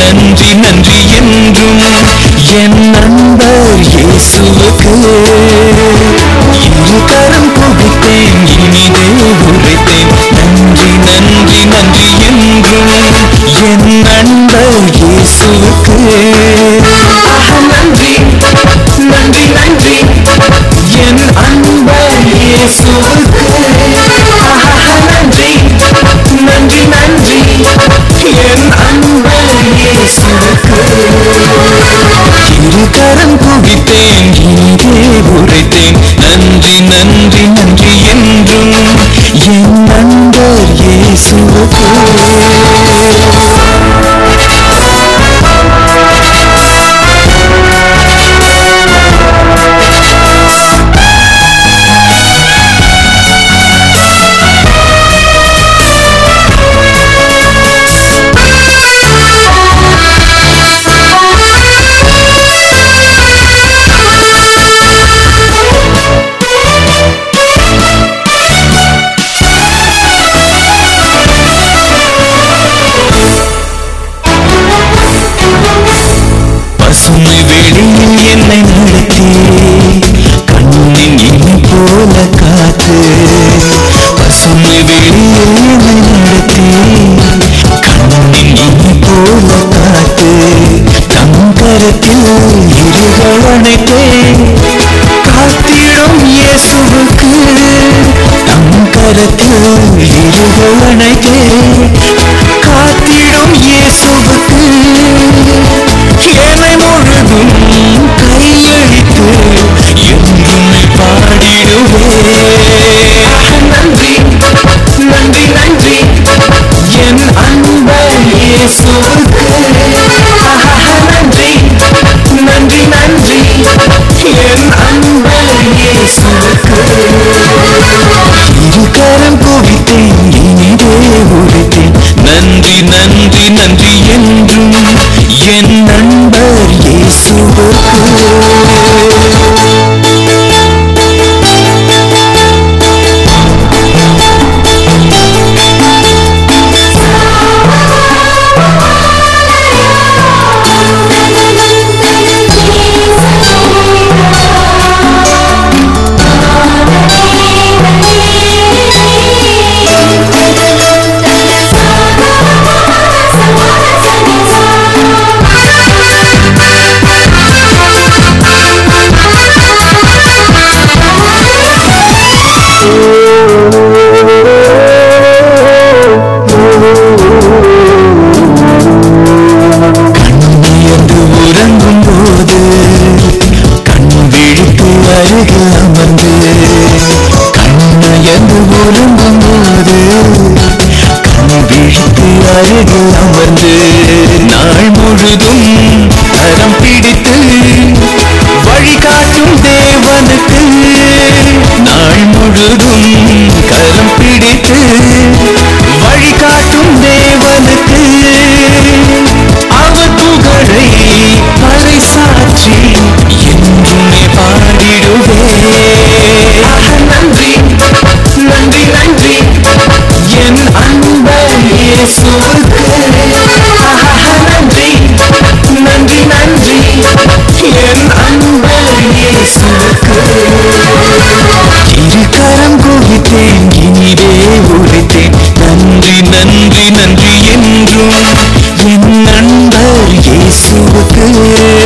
நன்றி நன்றி என்றும் என் நண்பர் இயேசுவுக்கு இரு கரம் குவித்தேன் இனிதே உரைத்தேன் நன்றி நன்றி நன்றி என்றும் என் நண்பர் இயேசுவுக்கு ஆஹா, நன்றி நன்றி நன்றி என் அன்பர் இயேசுவுக்கு ஆஹா, நன்றி நன்றி நன்றி என் அன்பர் இயேசுவுக்கு இரு கரம் குவித்தேன் இங்கே உரைத்தேன் நன்றி நன்றி நன்றி என்றும் என் நண்பர் இயேசுவுக்கு பசுமை வெளியில் என்னை நடத்தி கண்ணின் இமை போல காத்து பசுமை வெளியில் என்னை நடத்தி கண்ணின் இமை போல காத்து தங்கரத்தில் இருகள் அணைத்தேன் காத்திடும் இயேசுவுக்கு தங்கரத்தில் இருகள் அணைத்தேன் காத்திடும் இயேசுவுக்கு என்னை முழுதும் கையளித்து என்றும் பாடிடுவே நன்றி நன்றி நன்றி என் அன்பர் இயேசுவுக்கு ஆஹா, நன்றி நன்றி நன்றி என் அன்பர் இயேசுவுக்கு இரு கரம் குவித்தேன் இனிதே உரைத்தேன் நன்றி நன்றி நன்றி என்றும் என் நண்பர் இயேசுவுக்கு கண்ணியந்து உறங்கும் போது கண் விழித்து அருகில் அமர்ந்து கண்ணயந்து உறங்கும் போது கண் விழித்து அருகில் அமர்ந்து நாள் முழுதும் கரம் பிடித்து வழிகாட்டும் தேவனுக்கு நாள் முழுதும் கரம் பிடித்து வழிகாட்டும் தேவனுக்கு அவர் புகழை பறைசாற்றி என்றுமே பாடிடுவே ஆஹா, நன்றி நன்றி நன்றி என் அன்பர் இயேசுவுக்கு ஆஹா, நன்றி நன்றி நன்றி என் அன்பர் இயேசுவுக்கு இரு கரம் குவித்தேன் இனிதே உரைத்தேன் நன்றி நன்றி நன்றி என்றும் என் நண்பர் இயேசுவுக்கு